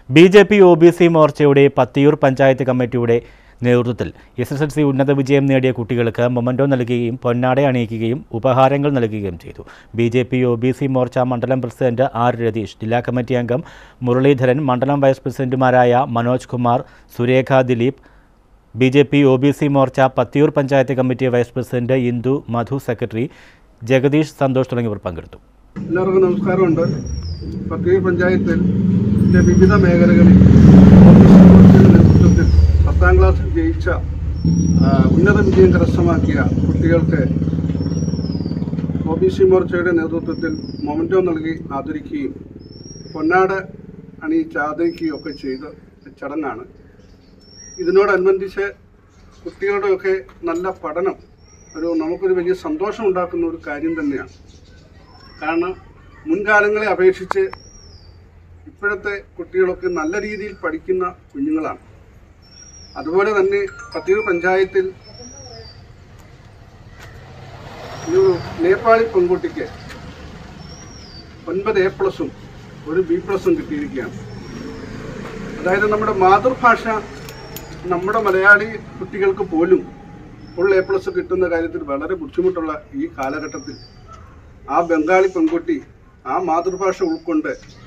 B J P O B C മോർച്ചയുടെ പത്തിയൂർ പഞ്ചായത്ത് കമ്മിറ്റിയുടെ നേതൃത്വത്തിൽ എസ് എസ് എൽ സി ഉന്നത വിജയം നേടിയ കുട്ടികൾക്ക് മൊമൻറ്റോ നൽകുകയും പൊന്നാട അണിയിക്കുകയും ഉപഹാരങ്ങൾ നൽകുകയും ചെയ്തു B J P O B C മോർച്ച മണ്ഡലം പ്രസിഡന്റ് ആർ രതീഷ് ജില്ലാ കമ്മിറ്റി അംഗം മുരളീധരൻ മണ്ഡലം വൈസ് പ്രസിഡന്റുമാരായ Manoj Kumar Surekha Dileep B J P O B C മോർച്ച Pathiyoor panchayat committee vice president Indu Madhu secretary Jagadeesh Santhosh തുടങ്ങിയവർ പങ്കെടുത്തു എല്ലാവർക്കും നമസ്കാരമുണ്ട് പത്തിയൂർ പഞ്ചായത്തിൽ ന്റെ വിവിധ മേഖലകളിൽ ഓഫീസ് നേതൃത്വത്തിൽ പത്താം ക്ലാസ്സിൽ ജയിച്ച ആ, ഉന്നത വിജയം കരസ്ഥമാക്കിയ കുട്ടികൾക്ക് ഒ ബി സി മോർച്ചയുടെ നേതൃത്വത്തിൽ മൊമൻറ്റോ നൽകി ആദരിക്കുകയും പൊന്നാട് അണിയിച്ച് ആദരിക്കുകയും ഒക്കെ ചെയ്ത ചടങ്ങാണ് ഇതിനോടനുബന്ധിച്ച് കുട്ടികളുടെയൊക്കെ നല്ല പഠനം ഒരു നമുക്കൊരു വലിയ സന്തോഷം ഉണ്ടാക്കുന്ന ഒരു കാര്യം തന്നെയാണ് കാരണം മുൻകാലങ്ങളെ അപേക്ഷിച്ച് ഇപ്പോഴത്തെ കുട്ടികളൊക്കെ നല്ല രീതിയിൽ പഠിക്കുന്ന കുഞ്ഞുങ്ങളാണ് അതുപോലെ തന്നെ പത്തിയൂർ പഞ്ചായത്തിൽ ഒരു നേപ്പാളി പെൺകുട്ടിക്ക് ഒൻപത് എ പ്ലസും ഒരു ബി പ്ലസും കിട്ടിയിരിക്കുകയാണ് അതായത് നമ്മുടെ മാതൃഭാഷ നമ്മുടെ മലയാളി കുട്ടികൾക്ക് പോലും ഫുൾ എ പ്ലസ് കിട്ടുന്ന കാര്യത്തിൽ വളരെ ബുദ്ധിമുട്ടുള്ള ഈ കാലഘട്ടത്തിൽ ആ ബംഗാളി പെൺകുട്ടി ആ മാതൃഭാഷ ഉൾക്കൊണ്ട്